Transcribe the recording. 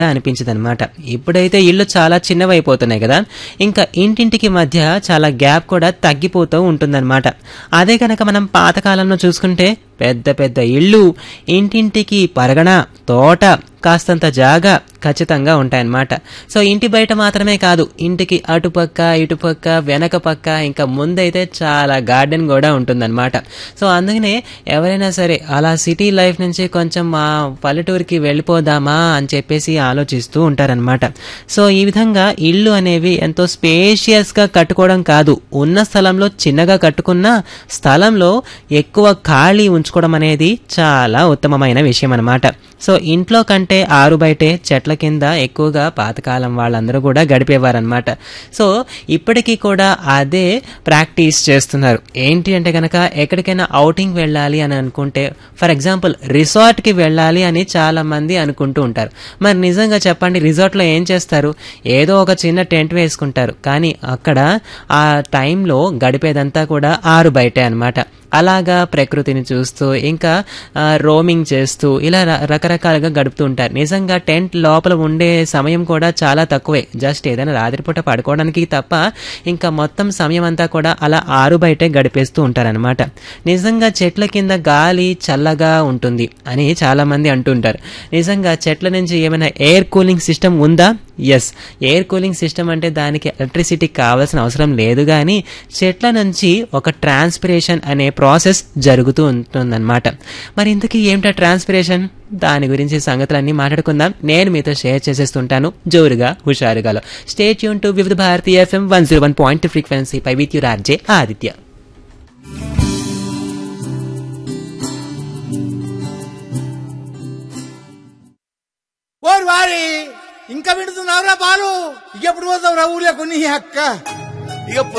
అనిపించదు అనమాట ఇప్పుడైతే ఇళ్ళు చాలా చిన్నవైపోతున్నాయి కదా ఇంకా ఇంటింటికి మధ్య చాలా గ్యాప్ కూడా తగ్గిపోతూ ఉంటుందన్నమాట అదే కనుక మనం పాతకాలంలో చూసుకుంటే పెద్ద పెద్ద ఇళ్ళు ఇంటింటికి పరగణ తోట కాస్తంత జాగా ఖచ్చితంగా ఉంటాయన్నమాట సో ఇంటి బయట మాత్రమే కాదు ఇంటికి అటుపక్క ఇటుపక్క వెనక పక్క ఇంకా ముందైతే చాలా గార్డెన్ కూడా ఉంటుందన్నమాట సో అందుకనే ఎవరైనా సరే అలా సిటీ లైఫ్ నుంచి కొంచెం మా పల్లెటూరికి వెళ్ళిపోదామా అని చెప్పేసి ఆలోచిస్తూ ఉంటారనమాట సో ఈ విధంగా ఇళ్ళు అనేవి ఎంతో స్పేషియస్గా కట్టుకోవడం కాదు ఉన్న స్థలంలో చిన్నగా కట్టుకున్న స్థలంలో ఎక్కువ ఖాళీ ఉంచుకోవడం అనేది చాలా ఉత్తమమైన విషయం అనమాట సో ఇంట్లో కంటే ఆరు బయటే చెట్ల కింద ఎక్కువగా పాతకాలం వాళ్ళందరూ కూడా గడిపేవారనమాట సో ఇప్పటికీ కూడా అదే ప్రాక్టీస్ చేస్తున్నారు ఏంటి అంటే కనుక ఎక్కడికైనా అవుటింగ్ వెళ్ళాలి అని అనుకుంటే ఫర్ ఎగ్జాంపుల్ రిసార్ట్కి వెళ్ళాలి అని చాలా మంది అనుకుంటూ ఉంటారు మరి నిజంగా చెప్పండి రిసార్ట్లో ఏం చేస్తారు ఏదో ఒక చిన్న టెంట్ వేసుకుంటారు కానీ అక్కడ ఆ టైంలో గడిపేదంతా కూడా ఆరు బయటే అనమాట అలాగా ప్రకృతిని చూస్తూ ఇంకా రోమింగ్ చేస్తూ ఇలా ర- రకరకాలుగా గడుపుతూ ఉంటారు నిజంగా టెంట్ లోపల ఉండే సమయం కూడా చాలా తక్కువే జస్ట్ ఏదైనా రాత్రిపూట పడుకోవడానికి తప్ప ఇంకా మొత్తం సమయం అంతా కూడా అలా ఆరు బయటే గడిపేస్తూ ఉంటారనమాట నిజంగా చెట్ల కింద గాలి చల్లగా ఉంటుంది అని చాలా మంది అంటుంటారు నిజంగా చెట్ల నుంచి ఏమైనా ఎయిర్ కూలింగ్ సిస్టమ్ ఉందా ఎస్ ఎయిర్ కూలింగ్ సిస్టమ్ అంటే దానికి ఎలక్ట్రిసిటీ కావాల్సిన అవసరం లేదు కానీ చెట్ల నుంచి ఒక ట్రాన్స్పిరేషన్ అనే ప్రాసెస్ జరుగుతూ ఉంటుందన్నమాట మరి ఇంతకీ ఏమిటా ట్రాన్స్పిరేషన్ దాని గురించి సంగతులన్నీ మాట్లాడుకుందాం నేను మీతో షేర్ చేసేస్తుంటాను జోరుగా హుషారుగాలో స్టేట్ యూన్ to Vividh Bharati FM one zero one point frequency పై విత్ యు రాజే ఆదిత్య ఓరు వారి ఇంకా వింటున్నావురా బాలు ఎప్పుడు పోతావు రా ఊర్లో కొన్ని అక్క ఇక